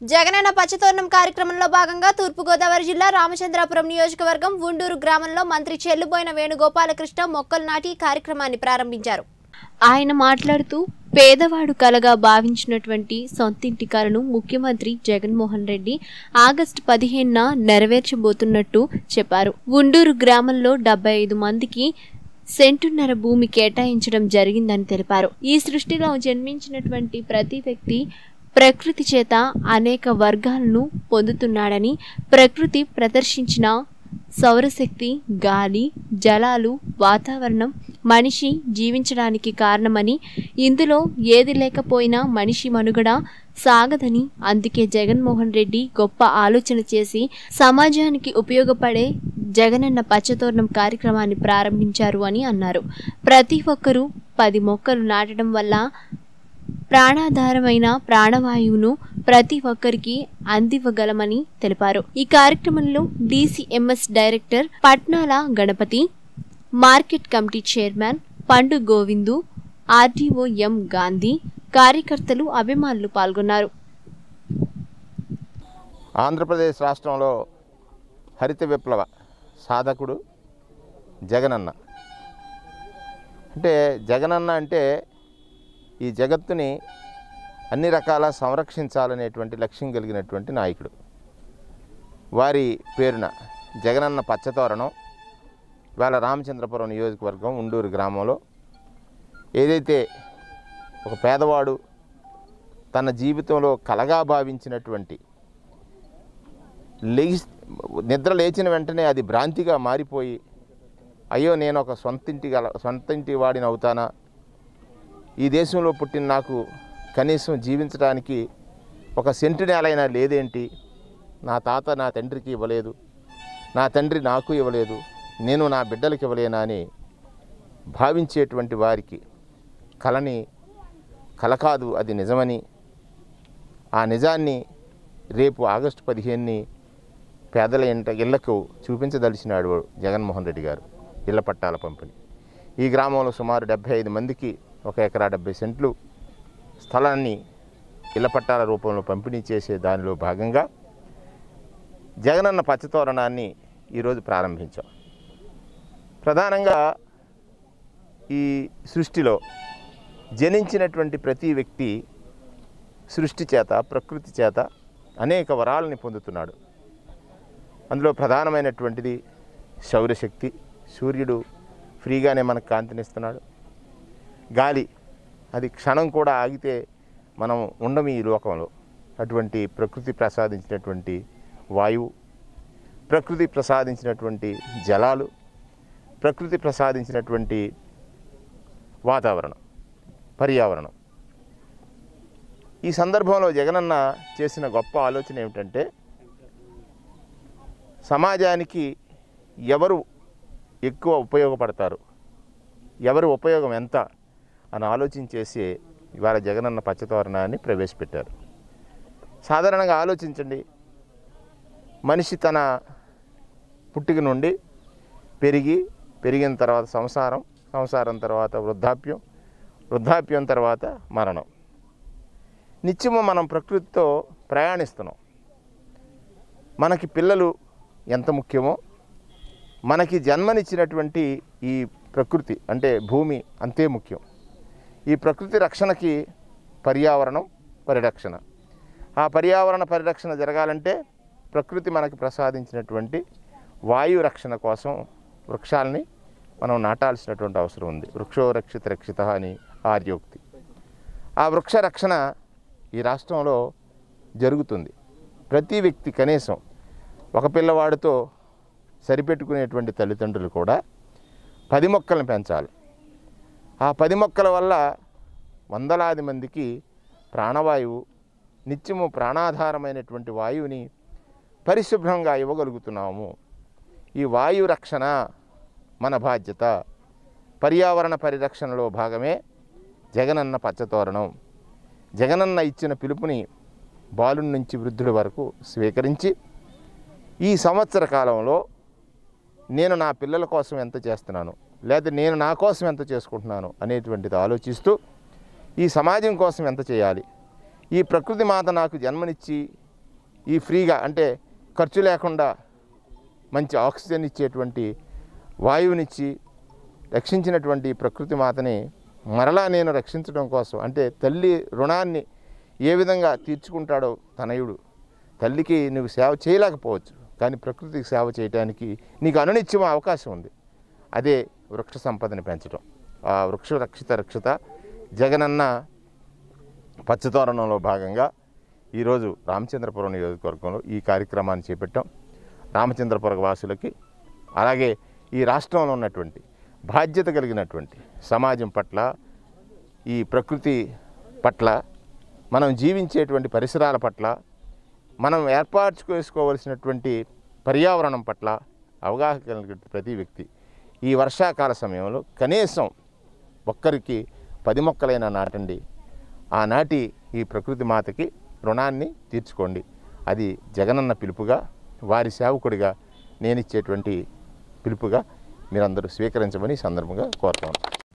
జగనన్న పచ్చతోరణం కార్యక్రమంలో భాగంగా తూర్పుగోదావరి జిల్లా రామచంద్రాపురం నియోజకవర్గం ఉండూరు గ్రామంలో మంత్రి చెల్లుబోయిన వేణుగోపాలకృష్ణ మొక్కలు నాటి ఈ కార్యక్రమాన్ని ప్రారంభించారు ఆయన మాట్లాడుతూ పేదవాడు కలగా భావించినటువంటి సొంతింటి కలను ముఖ్యమంత్రి జగన్మోహన్ రెడ్డి ఆగస్టు పదిహేనున నెరవేర్చబోతున్నట్టు చెప్పారు ఉండూరు గ్రామంలో డెబ్బై ఐదు మందికి సెంటున్నర భూమి కేటాయించడం జరిగిందని తెలిపారు ఈ సృష్టిలో జన్మించినటువంటి ప్రతి వ్యక్తి ప్రకృతి చేత అనేక వర్గాలను పొందుతున్నాడని ప్రకృతి ప్రదర్శించిన సౌరశక్తి గాలి జలాలు వాతావరణం మనిషి జీవించడానికి కారణమని ఇందులో ఏది లేకపోయినా మనిషి మనుగడ సాగదని అందుకే జగన్మోహన్ రెడ్డి గొప్ప ఆలోచన చేసి సమాజానికి ఉపయోగపడే జగనన్న పచ్చతోరణం కార్యక్రమాన్ని ప్రారంభించారు అని అన్నారు ప్రతి ఒక్కరూ పది మొక్కలు నాటడం వల్ల ప్రాణాధారమైన ప్రాణవాయువును ప్రతి ఒక్కరికి అందివ్వగలమని తెలిపారు ఈ కార్యక్రమంలో DCMS director Patnala Ganapathi market committee chairman Pandu Govindu RDO ఎం గాంధీ కార్యకర్తలు అభిమానులు పాల్గొన్నారు ఆంధ్రప్రదేశ్ రాష్ట్రంలో హరిత విప్లవ సాధకుడు జగనన్న అంటే జగనన్న అంటే ఈ జగత్తుని అన్ని రకాల సంరక్షించాలనేటువంటి లక్ష్యం కలిగినటువంటి నాయకుడు వారి పేరున జగనన్న పచ్చతోరణం ఇవాళ రామచంద్రపురం నియోజకవర్గం ఉండూరు గ్రామంలో ఏదైతే ఒక పేదవాడు తన జీవితంలో కలగా భావించినటువంటి లెగి నిద్ర లేచిన వెంటనే అది భ్రాంతిగా మారిపోయి అయ్యో నేను ఒక సొంతింటి గల సొంతింటి వాడిని అవుతానా ఈ దేశంలో పుట్టిన నాకు కనీసం జీవించడానికి ఒక సెంటు నేలైనా లేదేంటి నా తాత నా తండ్రికి ఇవ్వలేదు నా తండ్రి నాకు ఇవ్వలేదు నేను నా బిడ్డలకు ఇవ్వలేనా అని భావించేటువంటి వారికి కలని కల కాదు అది నిజమని ఆ నిజాన్ని రేపు ఆగస్టు పదిహేనుని పేదల ఇంట ఇళ్లకు చూపించదలిచినాడు జగన్మోహన్ రెడ్డి గారు ఇళ్ల పట్టాల పంపిణీ ఈ గ్రామంలో సుమారు డెబ్బై ఐదు మందికి ఒక ఎకరా డెబ్బై సెంట్లు స్థలాన్ని ఇళ్ల పట్టాల రూపంలో పంపిణీ చేసే దానిలో భాగంగా జగనన్న పచ్చతోరణాన్ని ఈరోజు ప్రారంభించాం ప్రధానంగా ఈ సృష్టిలో జనించినటువంటి ప్రతి వ్యక్తి సృష్టి చేత ప్రకృతి చేత అనేక వరాలని పొందుతున్నాడు అందులో ప్రధానమైనటువంటిది సౌరశక్తి సూర్యుడు ఫ్రీగానే మనకు కాంతినిస్తున్నాడు గాలి అది క్షణం కూడా ఆగితే మనం ఉండము ఈ లోకంలో అటువంటి ప్రకృతి ప్రసాదించినటువంటి వాయువు ప్రకృతి ప్రసాదించినటువంటి జలాలు ప్రకృతి ప్రసాదించినటువంటి వాతావరణం పర్యావరణం ఈ సందర్భంలో జగనన్న చేసిన గొప్ప ఆలోచన ఏమిటంటే సమాజానికి ఎవరు ఎక్కువ ఉపయోగపడతారు ఎవరి ఉపయోగం ఎంత అని ఆలోచించేసి ఇవాళ జగనన్న పచ్చతోరణాన్ని ప్రవేశపెట్టారు సాధారణంగా ఆలోచించండి మనిషి తన పుట్టిక నుండి పెరిగి పెరిగిన తర్వాత సంసారం సంసారం తర్వాత వృద్ధాప్యం వృద్ధాప్యం తర్వాత మరణం నిత్యము మనం ప్రకృతితో ప్రయాణిస్తున్నాం మనకి పిల్లలు ఎంత ముఖ్యమో మనకి జన్మనిచ్చినటువంటి ఈ ప్రకృతి అంటే భూమి అంతే ముఖ్యం ఈ ప్రకృతి రక్షణకి పర్యావరణం పరిరక్షణ ఆ పర్యావరణ పరిరక్షణ జరగాలంటే ప్రకృతి మనకి ప్రసాదించినటువంటి వాయు రక్షణ కోసం వృక్షాలని మనం నాటాల్సినటువంటి అవసరం ఉంది వృక్షో రక్షిత రక్షిత అని ఆర్యోక్తి ఆ వృక్ష రక్షణ ఈ రాష్ట్రంలో జరుగుతుంది ప్రతి వ్యక్తి కనీసం ఒక పిల్లవాడితో సరిపెట్టుకునేటువంటి తల్లిదండ్రులు కూడా పది మొక్కలను పెంచాలి ఆ పది మొక్కల వల్ల వందలాది మందికి ప్రాణవాయువు నిత్యము ప్రాణాధారమైనటువంటి వాయువుని పరిశుభ్రంగా ఇవ్వగలుగుతున్నాము ఈ వాయు రక్షణ మన బాధ్యత పర్యావరణ పరిరక్షణలో భాగమే జగనన్న పచ్చతోరణం జగనన్న ఇచ్చిన పిలుపుని బాలుడి నుంచి వృద్ధుడి వరకు స్వీకరించి ఈ సంవత్సర కాలంలో నేను నా పిల్లల కోసం ఎంత చేస్తున్నాను లేదా నేను నా కోసం ఎంత చేసుకుంటున్నాను అనేటువంటిది ఆలోచిస్తూ ఈ సమాజం కోసం ఎంత చేయాలి ఈ ప్రకృతి మాత నాకు జన్మనిచ్చి ఈ ఫ్రీగా అంటే ఖర్చు లేకుండా మంచి ఆక్సిజన్ ఇచ్చేటువంటి వాయువునిచ్చి రక్షించినటువంటి ప్రకృతి మాతని మరలా నేను రక్షించడం కోసం అంటే తల్లి రుణాన్ని ఏ విధంగా తీర్చుకుంటాడో తనయుడు తల్లికి నువ్వు సేవ చేయలేకపోవచ్చు కానీ ప్రకృతికి సేవ చేయడానికి నీకు అనునిత్యం అవకాశం ఉంది అదే వృక్ష సంపదని పెంచడం ఆ వృక్ష రక్షిత రక్షిత జగనన్న పచ్చతోరణంలో భాగంగా ఈరోజు రామచంద్రపురం నియోజకవర్గంలో ఈ కార్యక్రమాన్ని చేపట్టాం రామచంద్రపురం వాసులకి అలాగే ఈ రాష్ట్రంలో ఉన్నటువంటి బాధ్యత కలిగినటువంటి సమాజం పట్ల ఈ ప్రకృతి పట్ల మనం జీవించేటువంటి పరిసరాల పట్ల మనం ఏర్పాటు చేసుకోవలసినటువంటి పర్యావరణం పట్ల అవగాహన కలిగిన ప్రతి వ్యక్తి ఈ వర్షాకాల సమయంలో కనీసం ఒక్కరికి పది మొక్కలైనా నాటండి ఆనాటి ఈ ప్రకృతి మాతకి రుణాన్ని తీర్చుకోండి అది జగనన్న పిలుపుగా వారి సేవకుడిగా నేను ఇచ్చేటువంటి పిలుపుగా మీరందరూ స్వీకరించమని ఈ సందర్భంగా కోరుతాను